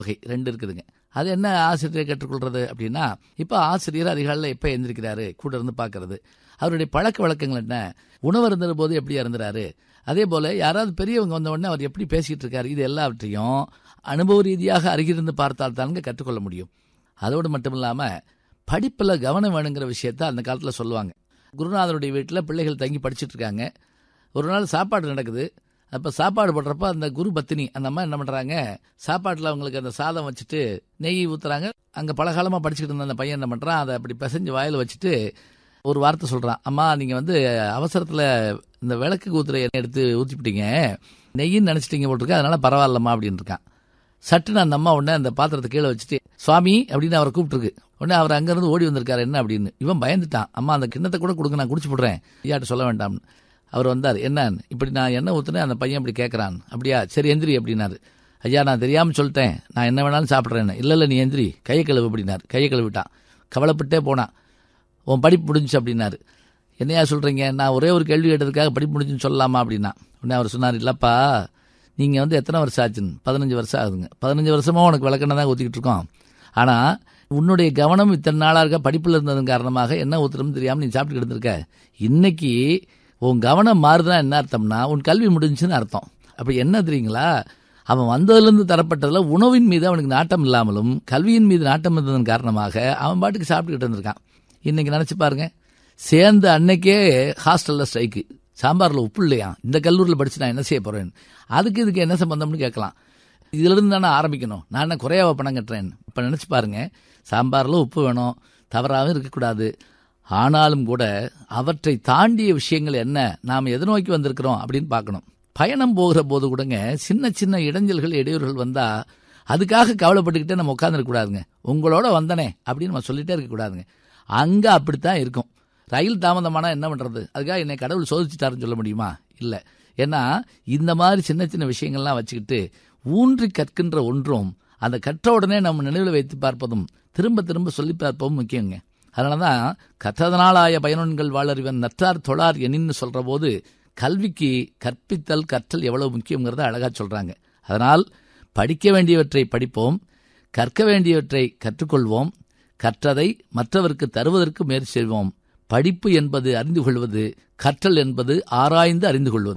வகை ரெண்டு இருக்குதுங்க அது என்ன ஆசிரியரை கற்றுக்கொள்றது அப்படின்னா இப்போ ஆசிரியர் அதிகாலையில் எப்போ எந்திரிக்கிறாரு கூட இருந்து பார்க்கறது அவருடைய பழக்க வழக்கங்கள் என்ன உணவு இருந்த போது எப்படி இருந்துறாரு அதே போல யாராவது பெரியவங்க வந்த உடனே அவர் எப்படி பேசிட்டு இருக்காரு இது எல்லாவற்றையும் அனுபவ ரீதியாக அருகிருந்து பார்த்தால் தானுங்க கற்றுக்கொள்ள முடியும் அதோடு மட்டும் இல்லாமல் படிப்பில் கவனம் வேணுங்கிற விஷயத்த அந்த காலத்தில் சொல்லுவாங்க குருநாதருடைய வீட்டில் பிள்ளைகள் தங்கி படிச்சுட்டு இருக்காங்க ஒரு நாள் சாப்பாடு நடக்குது அப்போ சாப்பாடு போடுறப்ப அந்த குரு பத்தினி அந்த அம்மா என்ன பண்ணுறாங்க சாப்பாட்டில் அவங்களுக்கு அந்த சாதம் வச்சுட்டு நெய் ஊற்றுறாங்க அங்கே பலகாலமாக படிச்சுக்கிட்டு இருந்த அந்த பையன் என்ன பண்ணுறான் அதை அப்படி பிசைஞ்சு வாயில் வச்சுட்டு ஒரு வார்த்தை சொல்கிறான் அம்மா நீங்கள் வந்து அவசரத்தில் இந்த விளக்கு ஊத்துற எண்ணெய் எடுத்து ஊற்றிப்பிட்டீங்க நெய்யின்னு நினச்சிட்டீங்க போட்டிருக்க அதனால பரவாயில்லம்மா அப்படின்னு இருக்கான் சட்டுன்னு அந்த அம்மா உடனே அந்த பாத்திரத்தை கீழே வச்சுட்டு சுவாமி அப்படின்னு அவரை கூப்பிட்டுருக்கு உடனே அவர் அங்கேருந்து ஓடி வந்திருக்காரு என்ன அப்படின்னு இவன் பயந்துட்டான் அம்மா அந்த கிண்ணத்தை கூட கொடுங்க நான் குடிச்சு போடுறேன் ஐயாட்ட சொல்ல வேண்டாம்னு அவர் வந்தார் என்னன்னு இப்படி நான் என்ன ஊற்றுனேன் அந்த பையன் இப்படி கேட்குறான் அப்படியா சரி எந்திரி அப்படின்னாரு ஐயா நான் தெரியாமல் சொல்லிட்டேன் நான் என்ன வேணாலும் சாப்பிட்றேன்னு இல்லை இல்லை நீ எந்திரி கையை கழுவு அப்படின்னாரு கையை கழுவிட்டான் கவலைப்பட்டே போனான் உன் படிப்பு முடிஞ்சு அப்படின்னாரு என்னையா சொல்கிறீங்க நான் ஒரே ஒரு கேள்வி கேட்டதுக்காக படிப்பு முடிஞ்சுன்னு சொல்லலாமா அப்படின்னா உடனே அவர் சொன்னார் இல்லைப்பா நீங்கள் வந்து எத்தனை வருஷம் ஆச்சுன்னு பதினஞ்சு வருஷம் ஆகுதுங்க பதினஞ்சு வருஷமாக உனக்கு விளக்கணை தான் ஊற்றிக்கிட்டு இருக்கோம் ஆனால் உன்னுடைய கவனம் இத்தனை நாளாக இருக்க படிப்பில் இருந்ததன் காரணமாக என்ன ஊற்றுறோம்னு தெரியாமல் நீ சாப்பிட்டுக்கிட்டு இருந்திருக்க இன்னைக்கு உன் கவனம் மாறுதுன்னா என்ன அர்த்தம்னா உன் கல்வி முடிஞ்சுன்னு அர்த்தம் அப்போ என்ன தெரியுங்களா அவன் வந்ததுலேருந்து தரப்பட்டதில் உணவின் மீது அவனுக்கு நாட்டம் இல்லாமலும் கல்வியின் மீது நாட்டம் இருந்ததன் காரணமாக அவன் பாட்டுக்கு சாப்பிட்டுக்கிட்டு இருந்திருக்கான் இன்னைக்கு நினச்சி பாருங்க சேர்ந்த அன்னைக்கே ஹாஸ்டலில் ஸ்ட்ரைக்கு சாம்பாரில் உப்பு இல்லையா இந்த கல்லூரியில் படிச்சு நான் என்ன செய்ய போகிறேன் அதுக்கு இதுக்கு என்ன சம்பந்தம்னு கேட்கலாம் இதிலிருந்து தானே ஆரம்பிக்கணும் நான் என்ன குறையாவ பணம் கட்டுறேன் இப்போ நினச்சி பாருங்க சாம்பாரில் உப்பு வேணும் தவறாகவும் இருக்கக்கூடாது ஆனாலும் கூட அவற்றை தாண்டிய விஷயங்கள் என்ன நாம் எதை நோக்கி வந்திருக்கிறோம் அப்படின்னு பார்க்கணும் பயணம் போகிற போது கூடங்க சின்ன சின்ன இடைஞ்சல்கள் இடையூறுகள் வந்தா அதுக்காக கவலைப்பட்டுக்கிட்டே நம்ம உட்காந்துருக்கக்கூடாதுங்க உங்களோட வந்தனே அப்படின்னு நம்ம சொல்லிட்டே இருக்கக்கூடாதுங்க அங்கே அப்படித்தான் இருக்கும் ரயில் தாமதமானா என்ன பண்ணுறது அதுக்காக என்னை கடவுள் சோதிச்சுட்டாருன்னு சொல்ல முடியுமா இல்லை ஏன்னா இந்த மாதிரி சின்ன சின்ன விஷயங்கள்லாம் வச்சுக்கிட்டு ஊன்றி கற்கின்ற ஒன்றும் அந்த கற்ற உடனே நம்ம நினைவில் வைத்து பார்ப்பதும் திரும்ப திரும்ப சொல்லி பார்ப்பதும் முக்கியங்க அதனால தான் கற்றதனாலாய பயனன்கள் வாழறிவன் நற்றார் தொழார் எனின்னு சொல்கிற போது கல்விக்கு கற்பித்தல் கற்றல் எவ்வளவு முக்கியங்கிறத அழகாக சொல்கிறாங்க அதனால் படிக்க வேண்டியவற்றை படிப்போம் கற்க வேண்டியவற்றை கற்றுக்கொள்வோம் கற்றதை மற்றவருக்கு தருவதற்கு முயற்சி செய்வோம் படிப்பு என்பது அறிந்து கொள்வது கற்றல் என்பது ஆராய்ந்து அறிந்து கொள்வது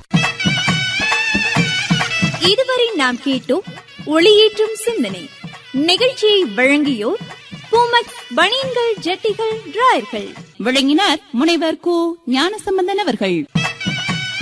இதுவரை நாம் கேட்டோம் ஒளியேற்றும் சிந்தனை நிகழ்ச்சியை வழங்கியோர் பூமக் பனியன்கள் ஜட்டிகள் டிராயர்கள் விளங்கினார் முனைவர் கு ஞானசம்பந்தன் அவர்கள்